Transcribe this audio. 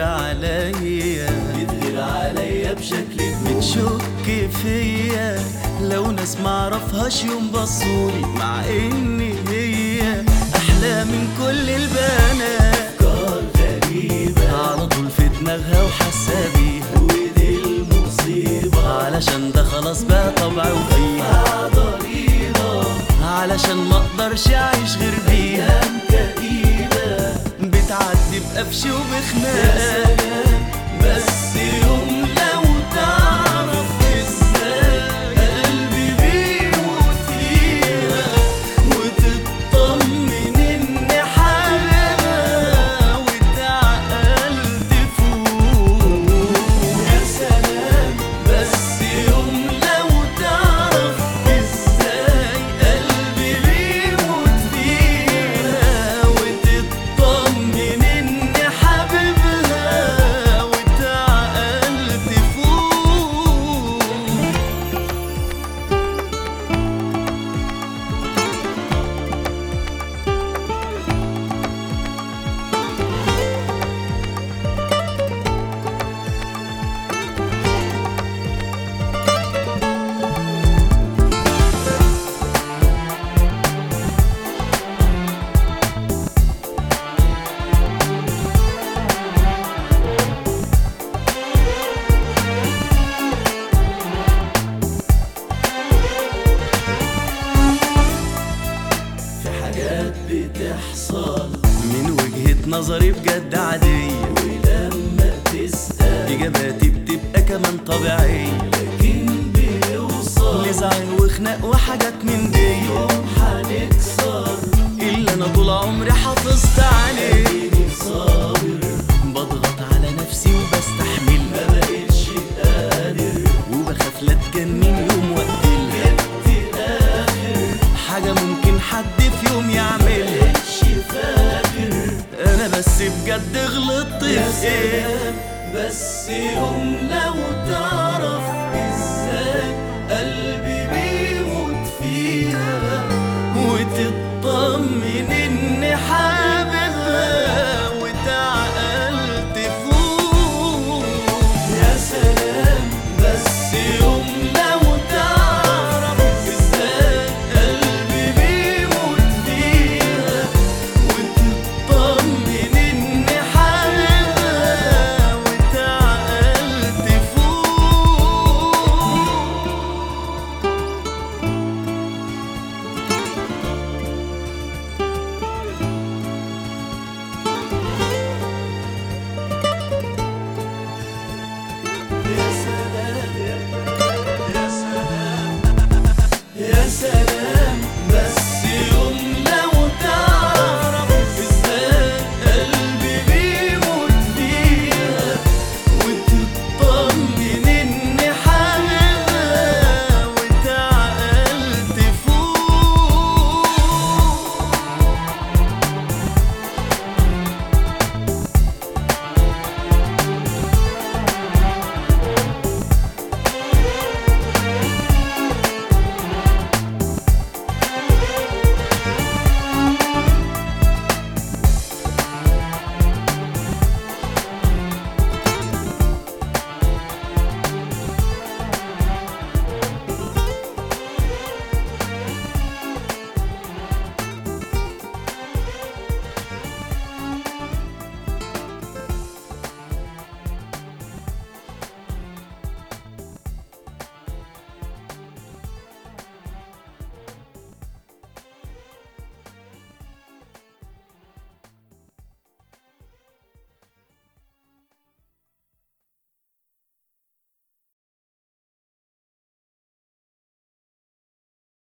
عليا بتغير عليا بشكل بتشك فيا لو ناس معرفهاش يوم بصولي مع ان هي احلى من كل البنات افكار غريبة على طول في دماغها وحاسه بيها ودي المصيبة علشان ده خلاص بقى طبعي وفيها ضريبة علشان ما اقدرش اعيش غير بيها ايام كئيبة بتعدي بقفش وبخناق بس يوم لو تعرف ازاي قلبي بيموت فيها وتطمن اني حبيبها واتعقلت فوق يا سلام بس يوم لو تعرف ازاي قلبي بيموت فيها وتطمن اني حبيبها واتعقلت فوق في حاجات بتحصل من وجهة نظري بجد عادية ولما تسأل اجاباتي بتبقى كمان طبيعية لكن بيوصل لزعل وخناق وحاجات من دي يوم هنكسر اللي انا طول عمري حافظت عليه اديني صابر بضغط على نفسي وبستحمل ما بقتش قادر وبخاف لا اتجنن يوم وقتلها جبت اخر حاجة ممكن حد في يوم يعملها مبقتش فاكر انا بس بجد غلطت يا في ايه سلام بس يوم لو تعرف ازاي قلبي بيموت فيها وتطمن اني حاببها واتعقلت فوق يا سلام بس يوم لو تعرف ازاي قلبي بيموت فيها وتطمن اني حاببها واتعقلت فوق يا سلام يا سلام يا سلام